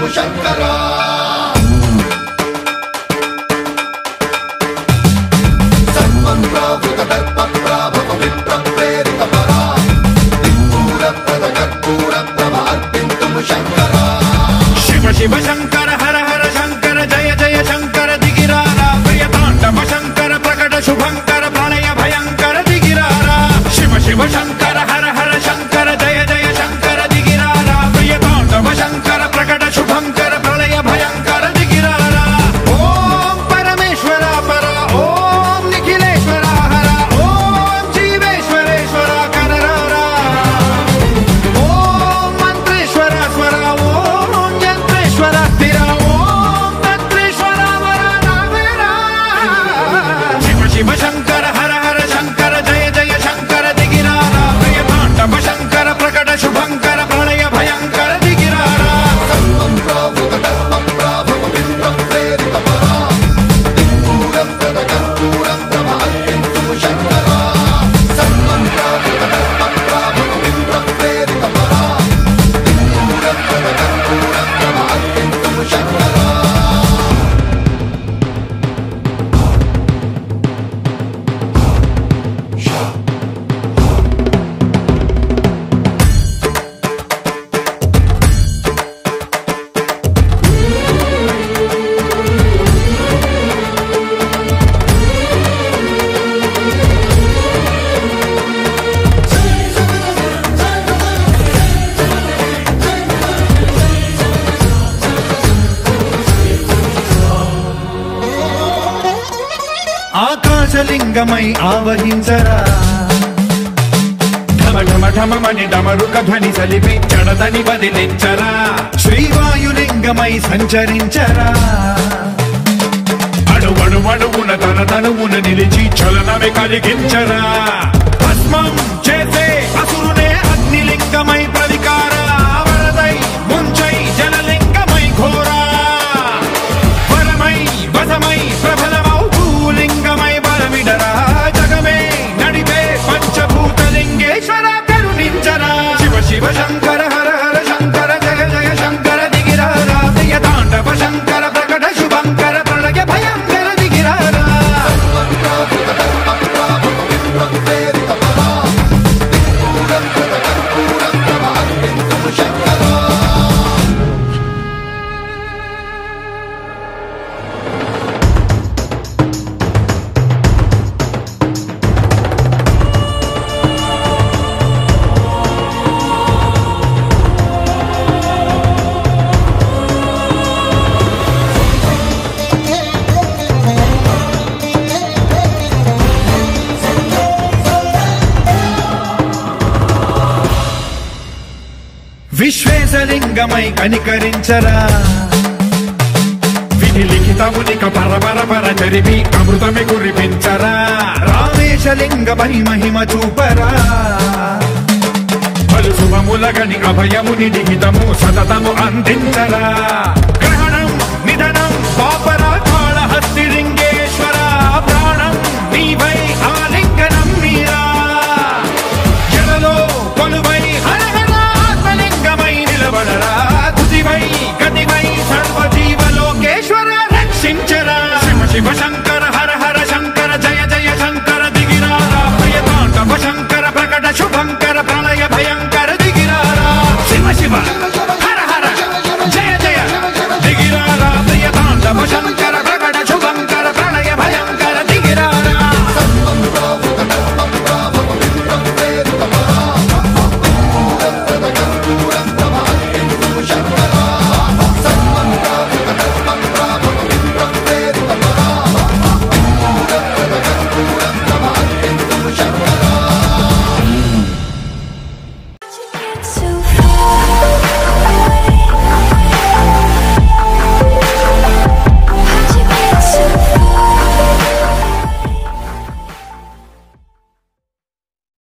శంకరా సర్వం ప్రావృత దర్ప ప్రాభవ విప్ర ప్రేరిత పరా దిక్పూర ప్రద కర్పూర ప్రభ అర్పింతుము శంకరా శివ శివ శంకర హర హర శంకర జయ జయ శంకర దిగిరారా ప్రియ తాండవ శంకర ప్రకట శుభంకర ప్రళయ భయంకర దిగిరారా శివ శివ శంకర హర హర శంకర జయ జయ శంకర దిగిరారా ప్రియ తాండవ శంకర ప్రకట శుభంకర ప్రళయ భయంకర దిగిరారా ఓం పరమేశ్వర పర ఓం నిఖిలేశ్వర హర ఓం జీవేశ్వరేశ్వర కరరారా ఓం మంత్రేశ్వర స్వర ఓం యంత్రేశ్వర స్థిర ఓం తంత్రేశ్వర వర నావేరా శివ శివ శంకర హర హర శంకర జయ జయ శంకర దిగిరారా ప్రియ తాండవ శంకర ప్రకట శుభంకర ప్రళయ భయంకర దిగిరారా సర్వం ప్రావృత దర్ప ప్రాభవ విప్ర ప్రేరిత పరా దిక్పూర ప్రద కర్పూర ప్రభ అర్పింతుము శంకరా సర్వం ప్రావృత దర్ప ప్రాభవ విప్ర ప్రేరిత పరా దిక్పూర ప్రద కర్పూర ప్రభ అర్పింతుము శంకరా ఆకాశలింగమై ఆవహించరా ఢమ ఢమ ఢమమని డమరుక ధ్వని సలిపి చడదని బదిలించరా శ్రీవాయులింగమై సంచరించరా అణువణు అణువున తన తనువున నిలిచి చలనమే కలిగించరా భస్మం చేసే అసురునే అగ్నిలింగమై ప్రవికార వరదై ముంచై జలలింగమై ఘోరా వరమై వసమై ప్రబలమౌ భూలింగమై బలమిడరా జగమే నడిపే పంచభూతలింగేశ్వర కరుణించరా శివ శివ శంకర హర హర శంకర జయ జయ శంకర దిగిరారా ప్రియ తాండవ శంకర ప్రకట శుభంకర ప్రళయ భయంకర దిగిరారా సర్వం ప్రావృత దర్ప ప్రాభవ విప్ర ప్రేరిత పరా దిక్పూర ప్రద కర్పూర ప్రభ అర్పింతుము శంకరా విశ్వేశలింగమై కనికరించరా విధి లిఖితమునిక పరపర పర చరివి అమృతమి కురిపించరా రామేశలింగమై మహిమ చూపరా పలు శుభములగని అభయముని లిఖితము సతతము అందించరా గ్రహణం నిధనం పాపరా కాళహస్తిలింగేశ్వర ప్రాణం నీవై ఆలింగనం మీరా జలలో కొలువై హరహర ఆత్మలింగమై నిలబడరా తుదివై గతివై సర్వజీవలోకేశ్వర రక్షించరా శివ శివ శంకర